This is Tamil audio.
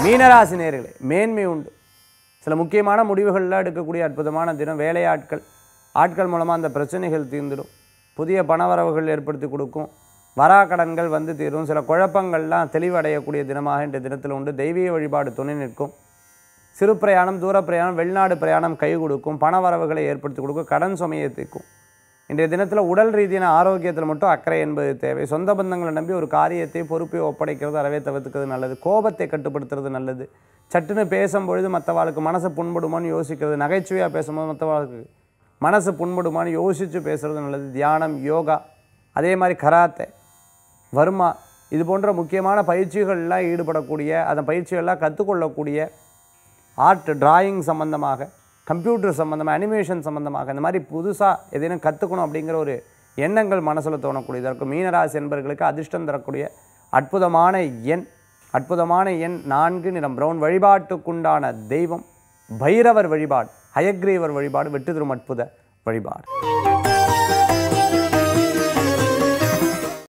மீனராசி நேர்களே மேன்மை உண்டு சில முக்கியமான முடிவுகள்லாம் எடுக்கக்கூடிய அற்புதமான தினம் வேலையாட்கள் ஆட்கள் மூலமாக அந்த பிரச்சனைகள் தீர்ந்துடும் புதிய பணவரவுகள் ஏற்படுத்தி கொடுக்கும் வரா கடன்கள் வந்து தீரும் சில குழப்பங்கள்லாம் தெளிவடையக்கூடிய தினமாக இன்றைய தினத்தில் உண்டு தெய்வீக வழிபாடு துணை நிற்கும் சிறு பிரயாணம் தூர பிரயாணம் வெளிநாடு பிரயாணம் கை கொடுக்கும் பண வரவுகளை ஏற்படுத்தி கொடுக்கும் கடன் சுமையை தீர்க்கும் இன்றைய தினத்தில் உடல் ரீதியான ஆரோக்கியத்தில் மட்டும் அக்கறை என்பது தேவை சொந்த பந்தங்களை நம்பி ஒரு காரியத்தை பொறுப்பை ஒப்படைக்கிறது அறவே தவிர்த்துக்கிறது நல்லது கோபத்தை கட்டுப்படுத்துறது நல்லது சட்டுன்னு பேசும்பொழுது மற்றவாளுக்கு மனசு புண்படுமான்னு யோசிக்கிறது நகைச்சுவையாக பேசும்போது மற்றவாளுக்கு மனசு புண்படுமான்னு யோசித்து பேசுறது நல்லது தியானம் யோகா அதே மாதிரி கராத்தே வர்மா இது போன்ற முக்கியமான பயிற்சிகள்லாம் ஈடுபடக்கூடிய அந்த பயிற்சிகள்லாம் கற்றுக்கொள்ளக்கூடிய ஆர்ட் டிராயிங் சம்மந்தமாக கம்ப்யூட்டர் சம்மந்தமாக அனிமேஷன் சம்மந்தமாக இந்த மாதிரி புதுசாக எதையும் கற்றுக்கணும் அப்படிங்கிற ஒரு எண்ணங்கள் மனசில் தோணக்கூடியதாக இருக்கும் மீனராசி என்பர்களுக்கு அதிர்ஷ்டம் தரக்கூடிய அற்புதமான எண் அற்புதமான எண் நான்கு நிறம் பிரவுன் வழிபாட்டுக்குண்டான தெய்வம் பைரவர் வழிபாடு ஹயக்ரீவர் வழிபாடு வெற்றி தரும் அற்புத வழிபாடு